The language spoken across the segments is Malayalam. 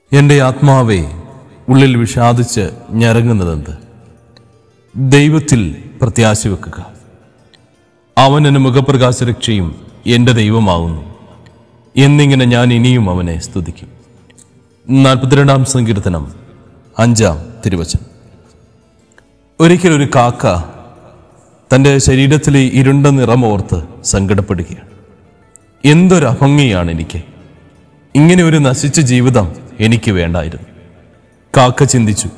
എൻ്റെ ആത്മാവെ ഉള്ളിൽ വിഷാദിച്ച് ഞരങ്ങുന്നതെന്ത് ദൈവത്തിൽ പ്രത്യാശ വെക്കുക അവൻ എന്നെ മുഖപ്രകാശരക്ഷയും എൻ്റെ ദൈവമാകുന്നു എന്നിങ്ങനെ ഞാൻ ഇനിയും അവനെ സ്തുതിക്കും നാൽപ്പത്തിരണ്ടാം സങ്കീർത്തനം അഞ്ചാം തിരുവചനം ഒരിക്കൽ ഒരു കാക്ക തൻ്റെ ശരീരത്തിലെ ഇരുണ്ട നിറമോർത്ത് സങ്കടപ്പെടുകയാണ് എന്തൊരു അഭംഗിയാണ് എനിക്ക് ഇങ്ങനെ ഒരു നശിച്ച ജീവിതം എനിക്ക് വേണ്ടായിരുന്നു കാക്ക ചിന്തിച്ചു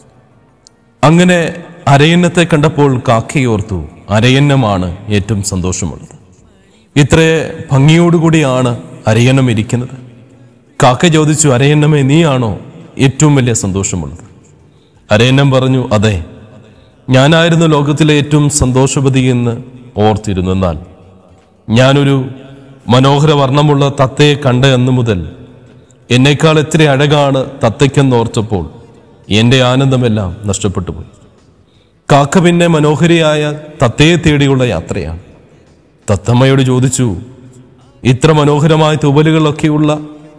അങ്ങനെ അരയന്നത്തെ കണ്ടപ്പോൾ കാക്കയോർത്തു അരയന്നമാണ് ഏറ്റവും സന്തോഷമുള്ളത് ഇത്ര ഭംഗിയോടുകൂടിയാണ് അരയന്നം ഇരിക്കുന്നത് കാക്ക ചോദിച്ചു അരയന്നമേ നീയാണോ ഏറ്റവും വലിയ സന്തോഷമുള്ളത് അരയന്നം പറഞ്ഞു അതെ ഞാനായിരുന്നു ലോകത്തിലെ ഏറ്റവും സന്തോഷവതി എന്ന് ഓർത്തിരുന്നു എന്നാൽ ഞാനൊരു മനോഹര വർണ്ണമുള്ള തത്തയെ കണ്ട അന്നു മുതൽ എന്നേക്കാൾ എത്ര അഴകാണ് തത്തയ്ക്കെന്നോർത്തപ്പോൾ എൻ്റെ ആനന്ദമെല്ലാം നഷ്ടപ്പെട്ടു പോയി കാക്ക പിന്നെ മനോഹരിയായ തത്തയെ തേടിയുള്ള യാത്രയാണ് തത്തമ്മയോട് ചോദിച്ചു ഇത്ര മനോഹരമായ തുവലുകളൊക്കെയുള്ള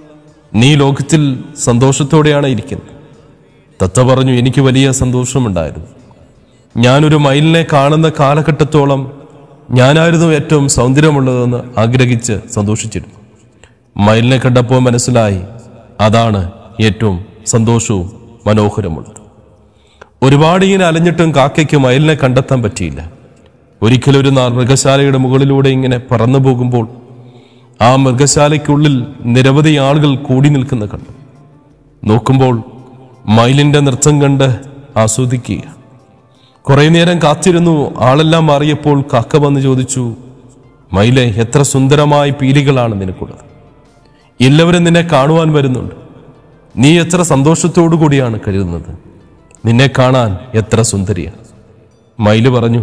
നീ ലോകത്തിൽ സന്തോഷത്തോടെയാണ് ഇരിക്കുന്നത് തത്ത പറഞ്ഞു എനിക്ക് വലിയ സന്തോഷമുണ്ടായിരുന്നു ഞാനൊരു മയിലിനെ കാണുന്ന കാലഘട്ടത്തോളം ഞാനായിരുന്നു ഏറ്റവും സൗന്ദര്യമുള്ളതെന്ന് ആഗ്രഹിച്ച് സന്തോഷിച്ചിരുന്നു മയിലിനെ കണ്ടപ്പോൾ മനസ്സിലായി അതാണ് ഏറ്റവും സന്തോഷവും മനോഹരമുള്ളത് ഒരുപാട് ഇങ്ങനെ അലഞ്ഞിട്ടും കാക്കയ്ക്ക് മയിലിനെ കണ്ടെത്താൻ പറ്റിയില്ല ഒരിക്കലൊരു നാൾ മൃഗശാലയുടെ മുകളിലൂടെ ഇങ്ങനെ പറന്നു പോകുമ്പോൾ ആ മൃഗശാലയ്ക്കുള്ളിൽ നിരവധി ആളുകൾ കൂടി നിൽക്കുന്ന കണ്ടു നോക്കുമ്പോൾ മയിലിന്റെ നൃത്തം കണ്ട് ആസ്വദിക്കുക കുറെ നേരം കാത്തിരുന്നു ആളെല്ലാം മാറിയപ്പോൾ കാക്ക വന്ന് ചോദിച്ചു മയിലെ എത്ര സുന്ദരമായ പീലികളാണ് നിനക്കുള്ളത് എല്ലാവരും നിന്നെ കാണുവാൻ വരുന്നുണ്ട് നീ എത്ര സന്തോഷത്തോടു കൂടിയാണ് കരുതുന്നത് നിന്നെ കാണാൻ എത്ര സുന്ദരിയാണ് മയില് പറഞ്ഞു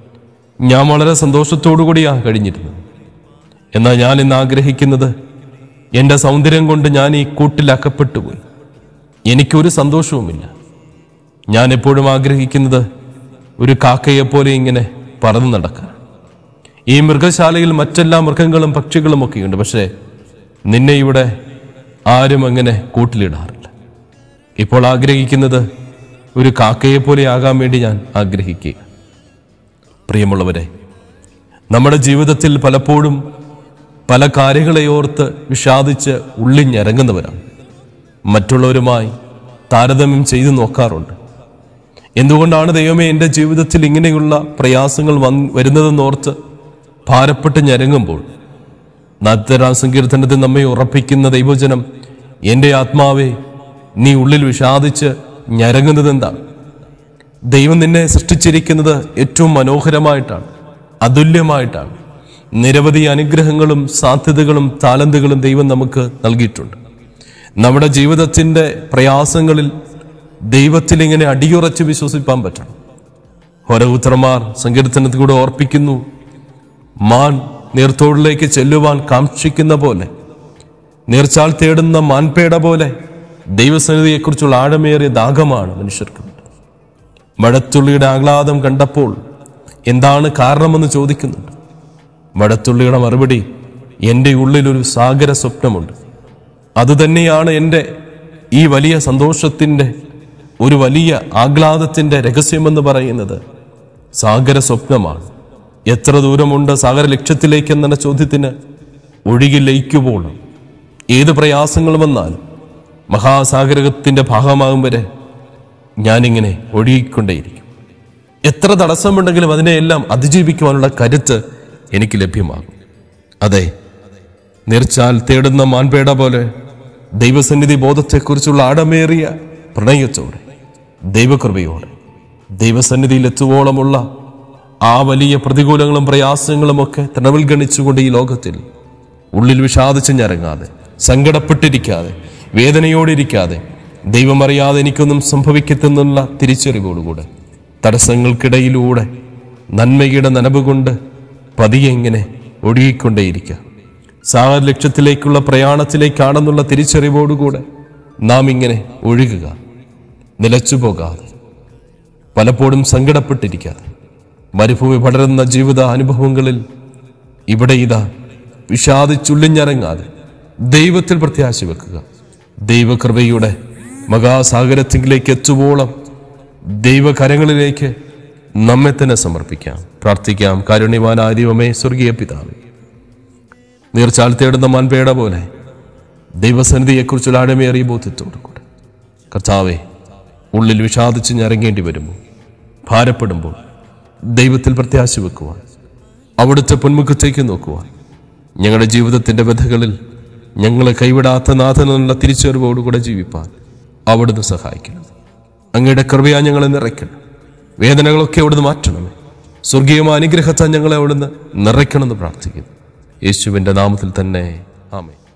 ഞാൻ വളരെ സന്തോഷത്തോടു കൂടിയാണ് കഴിഞ്ഞിരുന്നത് എന്നാൽ ഞാൻ ഇന്ന് ആഗ്രഹിക്കുന്നത് എൻ്റെ സൗന്ദര്യം കൊണ്ട് ഞാൻ ഈ കൂട്ടിൽ അകപ്പെട്ടു പോയി എനിക്കൊരു സന്തോഷവുമില്ല ഞാൻ എപ്പോഴും ആഗ്രഹിക്കുന്നത് ഒരു കാക്കയെപ്പോലെ ഇങ്ങനെ പറന്നു നടക്കാൻ ഈ മൃഗശാലയിൽ മറ്റെല്ലാ മൃഗങ്ങളും പക്ഷികളും ഒക്കെയുണ്ട് പക്ഷേ നിന്നെ ഇവിടെ ആരും അങ്ങനെ കൂട്ടിലിടാറില്ല ഇപ്പോൾ ആഗ്രഹിക്കുന്നത് ഒരു കാക്കയെപ്പോലെ ആകാൻ വേണ്ടി ഞാൻ ആഗ്രഹിക്കുക പ്രിയമുള്ളവരെ നമ്മുടെ ജീവിതത്തിൽ പലപ്പോഴും പല കാര്യങ്ങളെ ഓർത്ത് വിഷാദിച്ച് ഉള്ളിഞ്ഞിറങ്ങുന്നവരാണ് മറ്റുള്ളവരുമായി താരതമ്യം ചെയ്തു നോക്കാറുണ്ട് എന്തുകൊണ്ടാണ് ദൈവമേ എൻ്റെ ജീവിതത്തിൽ ഇങ്ങനെയുള്ള പ്രയാസങ്ങൾ വന്ന് വരുന്നതെന്നോർത്ത് ഭാരപ്പെട്ട് ഞരങ്ങുമ്പോൾ നാൽപ്പത്തരാം സങ്കീർത്തനത്തിൽ നമ്മെ ഉറപ്പിക്കുന്ന ദൈവജനം എൻ്റെ ആത്മാവെ നീ ഉള്ളിൽ വിഷാദിച്ച് ഞരങ്ങുന്നത് എന്താണ് ദൈവം നിന്നെ സൃഷ്ടിച്ചിരിക്കുന്നത് ഏറ്റവും മനോഹരമായിട്ടാണ് അതുല്യമായിട്ടാണ് നിരവധി അനുഗ്രഹങ്ങളും സാധ്യതകളും താലന്തുകളും ദൈവം നമുക്ക് നൽകിയിട്ടുണ്ട് നമ്മുടെ ജീവിതത്തിൻ്റെ പ്രയാസങ്ങളിൽ ദൈവത്തിൽ ഇങ്ങനെ അടിയുറച്ച് വിശ്വസിപ്പാൻ പറ്റണം ഹോരപുത്രന്മാർ സങ്കീർത്തനത്തിൽ കൂടെ ഓർപ്പിക്കുന്നു മാൻ നീർത്തോടിലേക്ക് ചെല്ലുവാൻ കാക്ഷിക്കുന്ന പോലെ നീർച്ചാൽ തേടുന്ന മാൻപേട പോലെ ദൈവസന്നിധിയെക്കുറിച്ചുള്ള ആഴമേറിയ ദാഹമാണ് മനുഷ്യർക്ക് മഴത്തുള്ളിയുടെ ആഹ്ലാദം കണ്ടപ്പോൾ എന്താണ് കാരണമെന്ന് ചോദിക്കുന്നുണ്ട് മഴത്തുള്ളിയുടെ മറുപടി എൻ്റെ ഉള്ളിലൊരു സാഗര സ്വപ്നമുണ്ട് അതുതന്നെയാണ് എൻ്റെ ഈ വലിയ സന്തോഷത്തിൻ്റെ ഒരു വലിയ ആഹ്ലാദത്തിൻ്റെ രഹസ്യമെന്ന് പറയുന്നത് സാഗര സ്വപ്നമാണ് എത്ര ദൂരമുണ്ട് സാഗര ലക്ഷ്യത്തിലേക്ക് എന്ന ചോദ്യത്തിന് ഒഴുകി ലയിക്കുമ്പോൾ ഏത് പ്രയാസങ്ങൾ വന്നാലും മഹാസാഗരത്തിൻ്റെ ഭാഗമാകും വരെ ഞാനിങ്ങനെ ഒഴുകിക്കൊണ്ടേയിരിക്കും എത്ര തടസ്സമുണ്ടെങ്കിലും അതിനെയെല്ലാം അതിജീവിക്കുവാനുള്ള കരുത്ത് എനിക്ക് ലഭ്യമാകും അതെ നിർച്ചാൽ തേടുന്ന മാൻപേട പോലെ ദൈവസന്നിധി ബോധത്തെക്കുറിച്ചുള്ള ആഴമേറിയ പ്രണയത്തോടെ ദൈവകൃപയോടെ ദൈവസന്നിധിയിൽ എത്തുവോളമുള്ള ആ വലിയ പ്രതികൂലങ്ങളും പ്രയാസങ്ങളും ഒക്കെ തണവിൽ ഗണിച്ചുകൊണ്ട് ഈ ലോകത്തിൽ ഉള്ളിൽ വിഷാദിച്ച് ഞരങ്ങാതെ സങ്കടപ്പെട്ടിരിക്കാതെ വേദനയോടിരിക്കാതെ ദൈവമറിയാതെ എനിക്കൊന്നും സംഭവിക്കത്തെന്നുള്ള തിരിച്ചറിവോടുകൂടെ തടസ്സങ്ങൾക്കിടയിലൂടെ നന്മയുടെ നനവ് കൊണ്ട് പതിയെ ഇങ്ങനെ ഒഴുകിക്കൊണ്ടേയിരിക്കുക സാഗര ലക്ഷ്യത്തിലേക്കുള്ള പ്രയാണത്തിലേക്കാണെന്നുള്ള തിരിച്ചറിവോടുകൂടെ നാം ഇങ്ങനെ ഒഴുകുക നിലച്ചു പോകാതെ പലപ്പോഴും സങ്കടപ്പെട്ടിരിക്കാതെ മരുഭൂമി പടരുന്ന ജീവിത അനുഭവങ്ങളിൽ ഇവിടെ ഇതാ വിഷാദിച്ചുള്ളിഞ്ഞിറങ്ങാതെ ദൈവത്തിൽ പ്രത്യാശ വെക്കുക ദൈവകൃപയുടെ മഹാസാഗരത്തിലേക്ക് എത്തുവോളം ദൈവകരങ്ങളിലേക്ക് നമ്മെ തന്നെ സമർപ്പിക്കാം പ്രാർത്ഥിക്കാം കാരുണ്യവാനായ ദൈവമേ സ്വർഗീയ പിതാവേ നീർച്ചാൽ തേടുന്ന മാൻപേട പോലെ ദൈവസന്നിധിയെക്കുറിച്ചുള്ള ആഴമേറിയ ബോധ്യത്തോടു കൂടെ കർത്താവെ ഉള്ളിൽ വിഷാദിച്ച് ഞരങ്ങേണ്ടി വരുമ്പോൾ ഭാരപ്പെടുമ്പോൾ ദൈവത്തിൽ പ്രത്യാശ വെക്കുവാൻ അവിടുത്തെ പൊന്മുഖത്തേക്ക് നോക്കുവാൻ ഞങ്ങളുടെ ജീവിതത്തിൻ്റെ വ്യഥകളിൽ ഞങ്ങളെ കൈവിടാത്ത നാഥനുള്ള തിരിച്ചറിവോടുകൂടെ ജീവിപ്പാൻ അവിടുന്ന് സഹായിക്കണം അങ്ങയുടെ കൃപയാ ഞങ്ങളെ നിറയ്ക്കണം വേദനകളൊക്കെ അവിടുന്ന് മാറ്റണമേ സ്വർഗീയമായ അനുഗ്രഹത്താൽ ഞങ്ങളെ അവിടുന്ന് നിറയ്ക്കണമെന്ന് പ്രാർത്ഥിക്കുന്നു യേശുവിൻ്റെ നാമത്തിൽ തന്നെ ആമേ